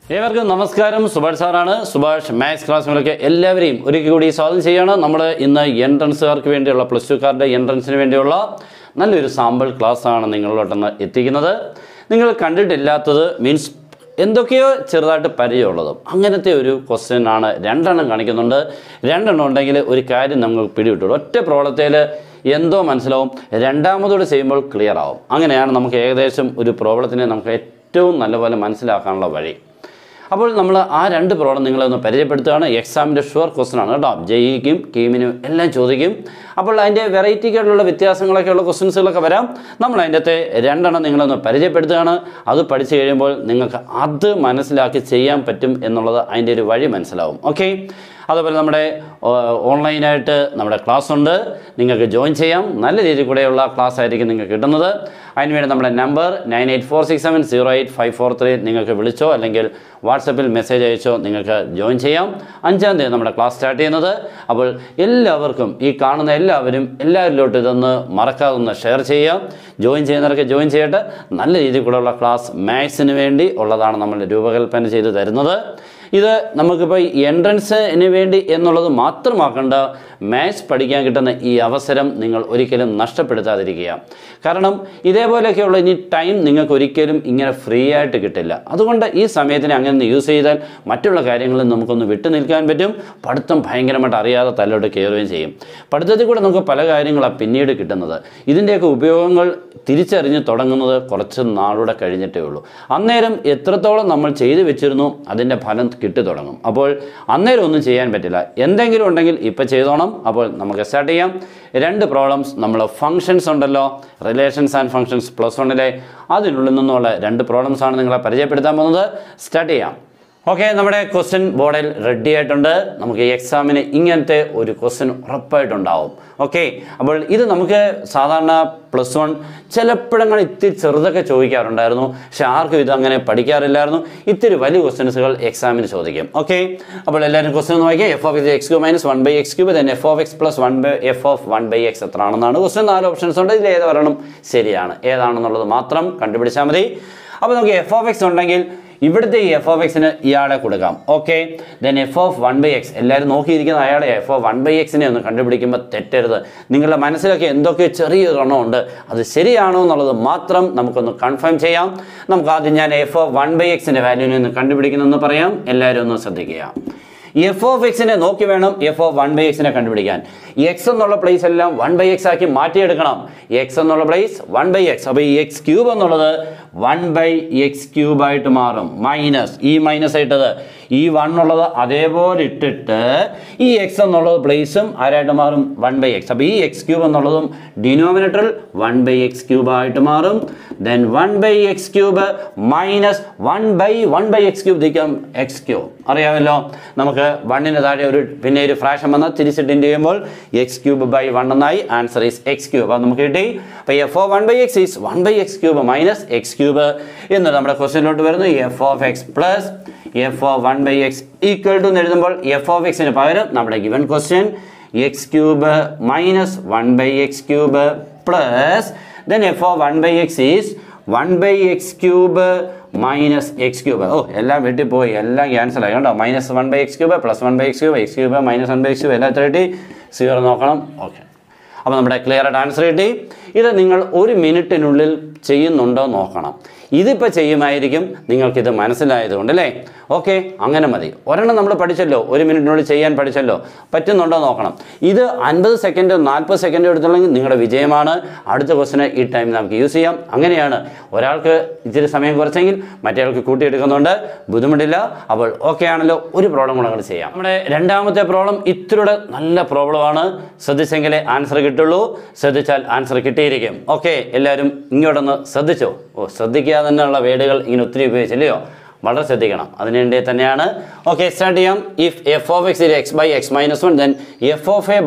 ഏവർക്കും നമസ്കാരം സുഭാഷ് സാറാണ് സുഭാഷ് മാത്സ് ക്ലാസ്സുകളിലേക്ക് എല്ലാവരെയും ഒരിക്കൽ കൂടി സ്വാഗതം ചെയ്യാണ് നമ്മൾ ഇന്ന് എൻട്രൻസുകാർക്ക് വേണ്ടിയുള്ള പ്ലസ് ടുക്കാരുടെ എൻട്രൻസിന് വേണ്ടിയുള്ള നല്ലൊരു സാമ്പിൾ ക്ലാസ്സാണ് നിങ്ങളിലോട്ടൊന്ന് എത്തിക്കുന്നത് നിങ്ങൾ കണ്ടിട്ടില്ലാത്തത് മീൻസ് എന്തൊക്കെയോ ചെറുതായിട്ട് പരിചയമുള്ളതും അങ്ങനത്തെ ഒരു ക്വസ്റ്റ്യൻ ആണ് രണ്ടെണ്ണം കാണിക്കുന്നുണ്ട് രണ്ടെണ്ണം ഉണ്ടെങ്കിൽ ഒരു കാര്യം നമ്മൾ പിടിവിട്ടുള്ളൂ ഒറ്റ പ്രോബ്ലത്തിൽ എന്തോ മനസ്സിലാവും രണ്ടാമതോട് ചെയ്യുമ്പോൾ ക്ലിയർ ആവും അങ്ങനെയാണ് നമുക്ക് ഏകദേശം ഒരു പ്രോബ്ലത്തിനെ നമുക്ക് ഏറ്റവും നല്ലപോലെ മനസ്സിലാക്കാനുള്ള വഴി അപ്പോൾ നമ്മൾ ആ രണ്ട് പ്രോബ്ലം നിങ്ങളൊന്ന് പരിചയപ്പെടുത്തുകയാണ് എക്സാമിൻ്റെ ഷുവർ ക്വസ്റ്റൻ ആണ് കേട്ടോ ജെയിക്കും കീമിനും എല്ലാം ചോദിക്കും അപ്പോൾ അതിൻ്റെ വെറൈറ്റിക്കായിട്ടുള്ള വ്യത്യാസങ്ങളൊക്കെയുള്ള ക്വസ്റ്റ്യൻസുകളൊക്കെ വരാം നമ്മൾ അതിൻ്റെ അകത്തെ രണ്ടെണ്ണം നിങ്ങളൊന്ന് പരിചയപ്പെടുത്തുകയാണ് അത് പഠിച്ചു കഴിയുമ്പോൾ നിങ്ങൾക്ക് അത് മനസ്സിലാക്കി ചെയ്യാൻ പറ്റും എന്നുള്ളത് അതിൻ്റെ ഒരു വഴി മനസ്സിലാവും ഓക്കെ അതുപോലെ നമ്മുടെ ഓൺലൈനായിട്ട് നമ്മുടെ ക്ലാസ് ഉണ്ട് നിങ്ങൾക്ക് ജോയിൻ ചെയ്യാം നല്ല രീതിയിൽ കൂടെയുള്ള ക്ലാസ് ആയിരിക്കും നിങ്ങൾക്ക് കിട്ടുന്നത് അതിനുവേണ്ടി നമ്മുടെ number nine eight four six seven zero eight five four three നിങ്ങൾക്ക് വിളിച്ചോ അല്ലെങ്കിൽ വാട്സപ്പിൽ മെസ്സേജ് അയച്ചോ നിങ്ങൾക്ക് ജോയിൻ ചെയ്യാം അഞ്ചാം തീയതി നമ്മുടെ ക്ലാസ് സ്റ്റാർട്ട് ചെയ്യുന്നത് അപ്പോൾ എല്ലാവർക്കും ഈ കാണുന്ന എല്ലാവരും എല്ലാവരിലോട്ട് ഇതൊന്ന് മറക്കാതെ ഒന്ന് ഷെയർ ചെയ്യാം ജോയിൻ ചെയ്യുന്നവരൊക്കെ ജോയിൻ ചെയ്യട്ടെ നല്ല രീതിയിൽ കൂടെയുള്ള ക്ലാസ് മാത്സിന് വേണ്ടി ഉള്ളതാണ് നമ്മൾ രൂപകൽപ്പന ചെയ്ത് തരുന്നത് ഇത് നമുക്കിപ്പോൾ എൻട്രൻസിന് വേണ്ടി എന്നുള്ളത് മാത്രമാക്കേണ്ട മാത്സ് പഠിക്കാൻ കിട്ടുന്ന ഈ അവസരം നിങ്ങൾ ഒരിക്കലും നഷ്ടപ്പെടുത്താതിരിക്കുക കാരണം ഇതേപോലെയൊക്കെയുള്ള ഇനി ടൈം നിങ്ങൾക്ക് ഒരിക്കലും ഇങ്ങനെ ഫ്രീ ആയിട്ട് കിട്ടില്ല അതുകൊണ്ട് ഈ സമയത്തിനെ അങ്ങനെ യൂസ് ചെയ്താൽ മറ്റുള്ള കാര്യങ്ങളിൽ നമുക്കൊന്ന് വിട്ടു നിൽക്കാൻ പറ്റും പഠിത്തം ഭയങ്കരമായിട്ട് അറിയാതെ തലോട്ട് കയറുകയും ചെയ്യും പഠിത്തത്തിൽ കൂടെ നമുക്ക് പല കാര്യങ്ങളാണ് പിന്നീട് കിട്ടുന്നത് ഇതിൻ്റെയൊക്കെ ഉപയോഗങ്ങൾ തിരിച്ചറിഞ്ഞ് തുടങ്ങുന്നത് കുറച്ച് നാളുടെ കഴിഞ്ഞിട്ടേ ഉള്ളൂ അന്നേരം എത്രത്തോളം നമ്മൾ ചെയ്തു വെച്ചിരുന്നു അതിൻ്റെ ഫലം കിട്ടി തുടങ്ങും അപ്പോൾ അന്നേരം ഒന്നും ചെയ്യാൻ പറ്റില്ല എന്തെങ്കിലും ഉണ്ടെങ്കിൽ ഇപ്പം ചെയ്തോണം അപ്പോൾ നമുക്ക് സ്റ്റാർട്ട് ചെയ്യാം രണ്ട് പ്രോബ്ലംസ് നമ്മൾ ഫങ്ഷൻസ് ഉണ്ടല്ലോ റിലേഷൻസ് ആൻഡ് ഫങ്ഷൻസ് പ്ലസ് വണ്ണിലെ അതിനുള്ളിൽ നിന്നുള്ള രണ്ട് പ്രോബ്ലംസ് ആണ് നിങ്ങളെ പരിചയപ്പെടുത്താൻ പോകുന്നത് സ്റ്റാർട്ട് ചെയ്യാം ഓക്കെ നമ്മുടെ ക്വസ്റ്റ്യൻ ബോർഡിൽ റെഡി ആയിട്ടുണ്ട് നമുക്ക് ഈ എക്സാമിന് ഇങ്ങനത്തെ ഒരു ക്വസ്റ്റ്യൻ ഉറപ്പായിട്ടുണ്ടാവും ഓക്കെ അപ്പോൾ ഇത് നമുക്ക് സാധാരണ പ്ലസ് വൺ ചിലപ്പോഴങ്ങനെ ഇത്തിരി ചെറുതൊക്കെ ചോദിക്കാറുണ്ടായിരുന്നു പക്ഷെ ആർക്കും ഇത് അങ്ങനെ പഠിക്കാറില്ലായിരുന്നു ഇത്തിരി വലിയ ക്വസ്റ്റ്യൻസുകൾ എക്സാമിന് ചോദിക്കും ഓക്കെ അപ്പോൾ എല്ലാവരും ക്വസ്റ്റ്യൻ നോക്കിയാൽ f of x x q minus one by x cube then f of x plus one by f of one by x എത്ര ആണെന്നാണ് ക്വസ്റ്റ്യൻ നാല് ഓപ്ഷൻസ് ഉണ്ട് ഇതിൽ ഏത് പറയണം ശരിയാണ് ഏതാണെന്നുള്ളത് മാത്രം കണ്ടുപിടിച്ചാൽ മതി അപ്പോൾ നമുക്ക് എഫ് ഓഫ് എക്സ് ഉണ്ടെങ്കിൽ ഇവിടുത്തെ ഈ എഫ് ഓഫ് എക്സിന് ഇയാളെ കൊടുക്കാം okay then f of one by x എല്ലാവരും നോക്കിയിരിക്കുന്ന അയാളെ എഫ് ഓഫ് വൺ ബൈ എക്സിനെ ഒന്ന് കണ്ടുപിടിക്കുമ്പോൾ തെറ്റരുത് നിങ്ങളുടെ മനസ്സിലൊക്കെ എന്തൊക്കെ ചെറിയൊരു എണ്ണമുണ്ട് അത് ശരിയാണോ എന്നുള്ളത് മാത്രം നമുക്കൊന്ന് കൺഫേം ചെയ്യാം നമുക്ക് ആദ്യം ഞാൻ എഫ് ഓഫ് വൺ ബൈ എക്സിൻ്റെ വാല്യൂവിനെ ഒന്ന് കണ്ടുപിടിക്കുന്നെന്ന് പറയാം എല്ലാവരും ഒന്ന് ശ്രദ്ധിക്കുക എഫ് ഓഫ് എക്സിനെ നോക്കി വേണം എഫ് ഓഫ് വൺ ബൈ എക്സിനെ കണ്ടുപിടിക്കാൻ എക്സ് എന്നുള്ള പ്ലേസ് എല്ലാം വൺ ബൈ എക്സ് ആക്കി മാറ്റിയെടുക്കണം എക്സ് എന്നുള്ള പ്ലേസ് വൺ ബൈ എക്സ് അപ്പോൾ ഈ എക്സ് ക്യൂബ് എന്നുള്ളത് വൺ ബൈ എക്സ് ക്യൂബ് ആയിട്ട് മാറും മൈനസ് ഈ മൈനസ് ഇട്ടത് ഈ വൺ ഉള്ളത് അതേപോലെ ഇട്ടിട്ട് ഈ എക്സ് എന്നുള്ളത് പ്ലേസും ആരായിട്ട് മാറും വൺ ബൈ എക്സ് അപ്പോൾ ഈ എക്സ് ക്യൂബ് എന്നുള്ളതും ഡിനോമിനേറ്ററിൽ വൺ ബൈ എക്സ് ക്യൂബ് ആയിട്ട് മാറും then one by x cube minus one by one by x cube ദിക്കാം എക്സ് ക്യൂബ് അറിയാമല്ലോ നമുക്ക് വണ്ണിന് താഴെ ഒരു പിന്നെ ഒരു ഫ്രാക്ഷൻ വന്നാൽ തിരിച്ചിട്ട് ഇൻഡ് ചെയ്യുമ്പോൾ എക്സ് ക്യൂബ് ബൈ വൺ എന്നായി ആൻസർ ഈസ് എക്സ് ക്യൂബ് അത് നമുക്ക് കിട്ടി അപ്പോൾ f o one by x is one by x cube minus x cube എന്ന് നമ്മുടെ ക്വസ്റ്റ്യനിലോട്ട് വരുന്നു f of x plus f o one by x equal to എന്ന് എഴുതുമ്പോൾ എഫ് ഓഫ് എക്സിന് പകരം നമ്മുടെ given question x cube minus one by x cube plus then f o one by x is one by x cube minus x cube ഓ എല്ലാം വെട്ടിപ്പോയി എല്ലാം cancel ആയി കണ്ടോ minus one by x cube plus one by x cube x cube minus one by x cube എല്ലാം thirty zero നോക്കണം okay അപ്പോൾ നമ്മുടെ ക്ലിയർ ആയിട്ട് ആൻസർ കിട്ടി ഇത് നിങ്ങൾ ഒരു മിനിറ്റിനുള്ളിൽ ചെയ്യുന്നുണ്ടോ നോക്കണം ഇതിപ്പോൾ ചെയ്യുമായിരിക്കും നിങ്ങൾക്കിത് മനസ്സിലായതുകൊണ്ട് അല്ലേ ഓക്കെ അങ്ങനെ മതി ഒരെണ്ണം നമ്മൾ പഠിച്ചല്ലോ ഒരു മിനിറ്റിനുള്ളിൽ ചെയ്യാൻ പഠിച്ചല്ലോ പറ്റുന്നുണ്ടോ നോക്കണം ഇത് അൻപത് സെക്കൻഡ് നാൽപ്പത് സെക്കൻഡ് എടുത്തുള്ളെങ്കിൽ നിങ്ങളുടെ വിജയമാണ് അടുത്ത ക്വസ്റ്റിന് ഈ ടൈം നമുക്ക് യൂസ് ചെയ്യാം അങ്ങനെയാണ് ഒരാൾക്ക് ഇച്ചിരി സമയം കുറച്ചെങ്കിൽ മറ്റേയാൾക്ക് കൂട്ടിയെടുക്കുന്നുണ്ട് ബുദ്ധിമുട്ടില്ല അപ്പോൾ ഓക്കെ ആണല്ലോ ഒരു പ്രോബ്ലം കൂടെ അങ്ങോട്ട് ചെയ്യാം നമ്മുടെ രണ്ടാമത്തെ പ്രോബ്ലം ഇത്തിരിയുടെ നല്ല പ്രോബ്ലമാണ് ശ്രദ്ധിച്ചെങ്കിലേ ആൻസർ കിട്ടുള്ളൂ ശ്രദ്ധിച്ചാൽ ആൻസർ കിട്ടിയിരിക്കും ഓക്കെ എല്ലാവരും ഇങ്ങോട്ടൊന്ന് ശ്രദ്ധിച്ചോ ഓ ശ്രദ്ധിക്കാതെ തന്നെയുള്ള വേർഡുകൾ ഇങ്ങനെ ഒത്തിരി ഉപയോഗിച്ചില്ലയോ വളരെ ശ്രദ്ധിക്കണം അതിനുവേണ്ടി തന്നെയാണ് ഓക്കെ സ്റ്റാർട്ട് ചെയ്യാം if f of x x by x minus one then f of a by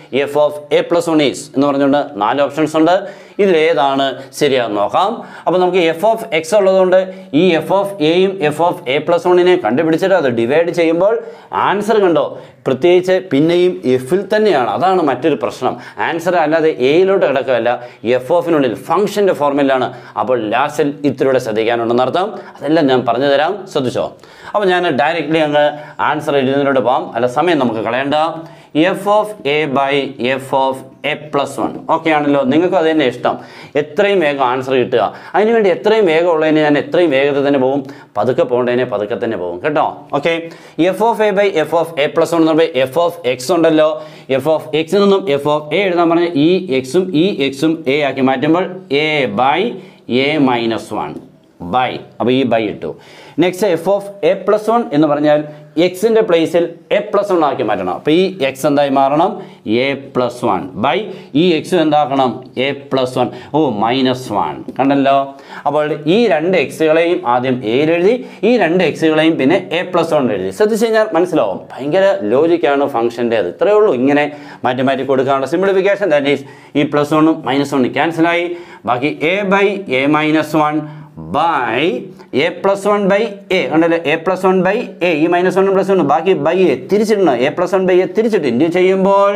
f of a plus one is എന്ന് പറഞ്ഞുകൊണ്ട് നാല് ഓപ്ഷൻസ് ഉണ്ട് ഇതിലേതാണ് ശരിയാന്ന് നോക്കാം അപ്പോൾ നമുക്ക് എഫ് ഓഫ് എക്സ് ഉള്ളതുകൊണ്ട് ഈ എഫ് ഓഫ് എയും എഫ് ഓഫ് എ പ്ലസ് വണ്ണിനെ കണ്ടുപിടിച്ചിട്ട് അത് ഡിവൈഡ് ചെയ്യുമ്പോൾ ആൻസർ കണ്ടോ പ്രത്യേകിച്ച് പിന്നെയും എഫിൽ തന്നെയാണ് അതാണ് മറ്റൊരു പ്രശ്നം ആൻസർ അല്ലാതെ എയിലോട്ട് കിടക്കുകയല്ല എഫ് ഓഫിനുള്ളിൽ ഫംഗ്ഷൻ്റെ ഫോർമുലയാണ് അപ്പോൾ ലാസ്റ്റിൽ ഇത്തിരിയുടെ ശ്രദ്ധിക്കാനുണ്ടെന്ന് അർത്ഥം അതെല്ലാം ഞാൻ പറഞ്ഞു തരാം ശ്രദ്ധിച്ചോ അപ്പോൾ ഞാൻ ഡയറക്റ്റ്ലി അങ്ങ് ആൻസർ എഴുതുന്നതിലോട്ട് പോകാം അല്ല സമയം നമുക്ക് കളയണ്ട f of a by f of a plus one okay ആണല്ലോ നിങ്ങൾക്ക് അത് തന്നെ ഇഷ്ടം എത്രയും വേഗം ആൻസർ കിട്ടുക അതിനുവേണ്ടി എത്രയും വേഗം ഉള്ളതിന് ഞാൻ എത്രയും വേഗത്തിൽ തന്നെ പോകും പതുക്കെ പോകേണ്ടതിനെ പതുക്കെ തന്നെ പോകും കേട്ടോ okay f of a by f of a plus one എന്ന് പറയുമ്പോൾ എഫ് ഓഫ് എക്സ് ഉണ്ടല്ലോ എഫ് ഓഫ് എക്സിൽ നിന്നും എഫ് ഓഫ് എ എഴുതാൻ പറഞ്ഞാൽ ഈ എക്സും ഈ എക്സും എ ആക്കി മാറ്റുമ്പോൾ a by a minus one by അപ്പോൾ ഈ ബൈ ഇട്ടു next f of a plus one എന്ന് പറഞ്ഞാൽ എക്സിൻ്റെ പ്ലേസിൽ എ പ്ലസ് വൺ ആക്കി മാറ്റണം അപ്പോൾ ഈ എക്സ് എന്തായി മാറണം എ പ്ലസ് വൺ ബൈ ഈ എക്സ് എന്താക്കണം എ പ്ലസ് വൺ ഓ മൈനസ് വൺ കണ്ടല്ലോ അപ്പോൾ ഈ രണ്ട് എക്സുകളെയും ആദ്യം എയിൽ എഴുതി ഈ രണ്ട് എക്സുകളെയും പിന്നെ എ പ്ലസ് വൺ എഴുതി ശ്രദ്ധിച്ച് കഴിഞ്ഞാൽ മനസ്സിലാവും ഭയങ്കര ലോജിക്കാണ് ഫംഗ്ഷൻ്റേത് ഇത്രയേ ഉള്ളൂ ഇങ്ങനെ മാറ്റി മാറ്റി കൊടുക്കാനുള്ള സിംപ്ലിഫിക്കേഷൻ ദാറ്റ് ഈസ് ഈ പ്ലസ് വണ്ണും മൈനസ് വണ്ണും ക്യാൻസലായി ബാക്കി a by a minus one by a plus one by a കണ്ടല്ലേ a plus one by a ഈ മൈനസ് വൺ പ്ലസ് വൺ ബാക്കി ബൈ എ തിരിച്ചിടണം a plus one by a തിരിച്ചിട്ട് ഇൻറ്റു ചെയ്യുമ്പോൾ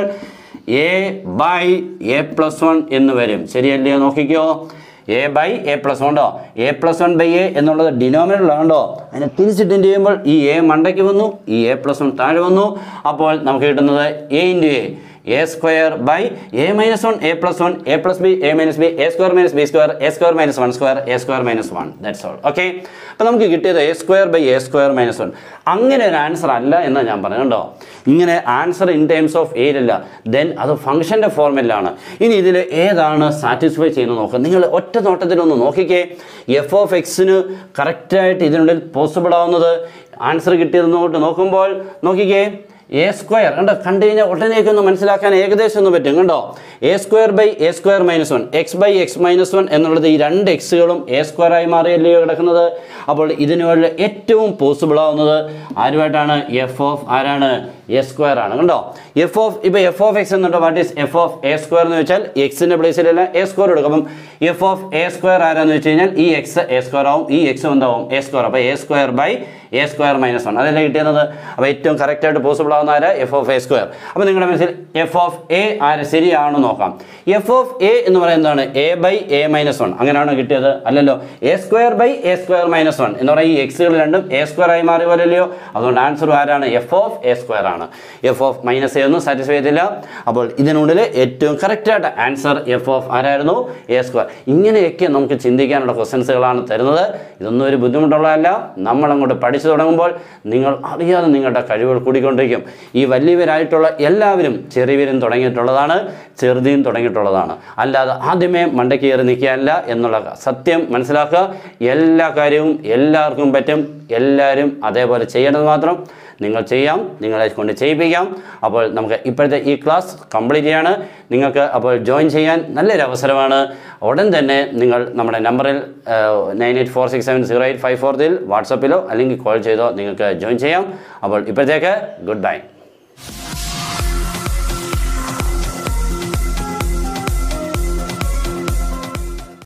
a by a plus one എന്ന് വരും ശരിയല്ലയോ നോക്കിക്കോ a by a plus one ഉണ്ടോ a plus one by a എന്നുള്ളത് ഡിനോമിനേറ്റർ കണ്ടോ അതിനെ തിരിച്ചിട്ട് ഇൻറ്റു ചെയ്യുമ്പോൾ ഈ എ മണ്ടയ്ക്ക് വന്നു ഈ എ പ്ലസ് വൺ താഴെ വന്നു അപ്പോൾ നമുക്ക് കിട്ടുന്നത് a into a a square by a minus one a plus one a plus b a minus b a square minus b square a square minus one square a square minus one that's all okay അപ്പോൾ നമുക്ക് കിട്ടിയത് a square by a square minus one അങ്ങനെ ഒരു answer അല്ല എന്ന് ഞാൻ പറഞ്ഞു കേട്ടോ ഇങ്ങനെ ആൻസർ ഇൻ ടേംസ് ഓഫ് എയിലല്ല ദെൻ അത് ഫംഗ്ഷൻ്റെ ഫോർമുലാണ് ഇനി ഇതിൽ ഏതാണ് സാറ്റിസ്ഫൈ ചെയ്യുന്നത് നോക്കുക നിങ്ങൾ ഒറ്റ നോട്ടത്തിലൊന്ന് നോക്കിക്കേ എഫ് ഓഫ് എക്സിന് കറക്റ്റായിട്ട് ഇതിനുള്ളിൽ പോസിബിൾ ആവുന്നത് ആൻസർ കിട്ടിയതെന്നോട്ട് നോക്കുമ്പോൾ നോക്കിക്കേ എ സ്ക്വയർ കണ്ടോ കണ്ടു കഴിഞ്ഞാൽ ഉടനെയൊക്കെ ഒന്ന് മനസ്സിലാക്കാൻ ഏകദേശം ഒന്ന് പറ്റും കണ്ടോ a square by a square minus one x by x minus one എന്നുള്ളത് ഈ രണ്ട് എക്സുകളും എ സ്ക്വയർ ആയി മാറിയല്ലയോ കിടക്കുന്നത് അപ്പോൾ ഇതിനുള്ള ഏറ്റവും പോസിബിൾ ആവുന്നത് ആരുമായിട്ടാണ് എഫ് ഓഫ് ആരാണ് എ സ്ക്വയർ ആണ് കണ്ടോ എഫ് ഓഫ് ഇപ്പോൾ എഫ് ഓഫ് എക്സ് എന്നുണ്ടോ what is f of a square എന്ന് വെച്ചാൽ എക്സിൻ്റെ പ്ലേസിലെല്ലാം എ സ്ക്വയർ എടുക്കും അപ്പം എഫ് ഓഫ് എ സ്ക്വയർ ആരാന്ന് വെച്ച് കഴിഞ്ഞാൽ ഈ എക്സ് എ സ്ക്വയർ ആവും ഈ എക്സ് എന്താവും എ സ്ക്വയർ അപ്പോൾ a square by a square minus one അതല്ലേ കിട്ടിയത് അപ്പോൾ ഏറ്റവും കറക്റ്റായിട്ട് പോസിബിൾ ആവുന്ന ആര് എഫ് ഓഫ് എ സ്ക്വയർ അപ്പോൾ നിങ്ങളുടെ മനസ്സിൽ എഫ് ഓഫ് എ ആര് ശരിയാണോ നോക്കാം എഫ് ഓഫ് എ എന്ന് പറയുന്നതാണ് a by a minus one അങ്ങനെയാണോ കിട്ടിയത് അല്ലല്ലോ a square by a square minus one എന്ന് പറയുന്നത് ഈ എക്സുകൾ രണ്ടും എ സ്ക്വയർ ആയി മാറി പോലല്ലയോ അതുകൊണ്ട് ആൻസർ ആരാണ് എഫ് ഓഫ് എ സ്ക്വയർ ആണ് എഫ് ഓഫ് മൈനസ് എ ഒന്നും സാറ്റിസ്ഫൈ ചെയ്തില്ല അപ്പോൾ ഇതിനുള്ളിൽ ഏറ്റവും കറക്റ്റായിട്ട് ആൻസർ എഫ് ഓഫ് ആരായിരുന്നു എ സ്ക്വയർ ഇങ്ങനെയൊക്കെ നമുക്ക് ചിന്തിക്കാനുള്ള ക്വസ്റ്റൻസുകളാണ് തരുന്നത് ഇതൊന്നും ഒരു ബുദ്ധിമുട്ടുള്ളതല്ല നമ്മളങ്ങോട്ട് പഠിച്ചു തുടങ്ങുമ്പോൾ നിങ്ങൾ അറിയാതെ നിങ്ങളുടെ കഴിവുകൾ കൂടിക്കൊണ്ടിരിക്കും ഈ വലിയവരായിട്ടുള്ള എല്ലാവരും ചെറിയവരും തുടങ്ങിയിട്ടുള്ളതാണ് ചെറുതിയും തുടങ്ങിയിട്ടുള്ളതാണ് അല്ലാതെ ആദ്യമേ മണ്ടയ്ക്ക് കയറി നിൽക്കാനല്ല എന്നുള്ള സത്യം മനസ്സിലാക്കുക എല്ലാ കാര്യവും എല്ലാവർക്കും പറ്റും എല്ലാവരും അതേപോലെ ചെയ്യേണ്ടത് മാത്രം നിങ്ങൾ ചെയ്യാം നിങ്ങളെ കൊണ്ട് ചെയ്യിപ്പിക്കാം അപ്പോൾ നമുക്ക് ഇപ്പോഴത്തെ ഈ ക്ലാസ് കംപ്ലീറ്റ് ചെയ്യാണ് നിങ്ങൾക്ക് അപ്പോൾ ജോയിൻ ചെയ്യാൻ നല്ലൊരു അവസരമാണ് ഉടൻ തന്നെ നിങ്ങൾ നമ്മുടെ നമ്പറിൽ nine eight four six seven zero eight five ഫോർത്തിൽ വാട്സപ്പിലോ അല്ലെങ്കിൽ കോൾ ചെയ്തോ നിങ്ങൾക്ക് ജോയിൻ ചെയ്യാം അപ്പോൾ ഇപ്പോഴത്തേക്ക് ഗുഡ് ബൈ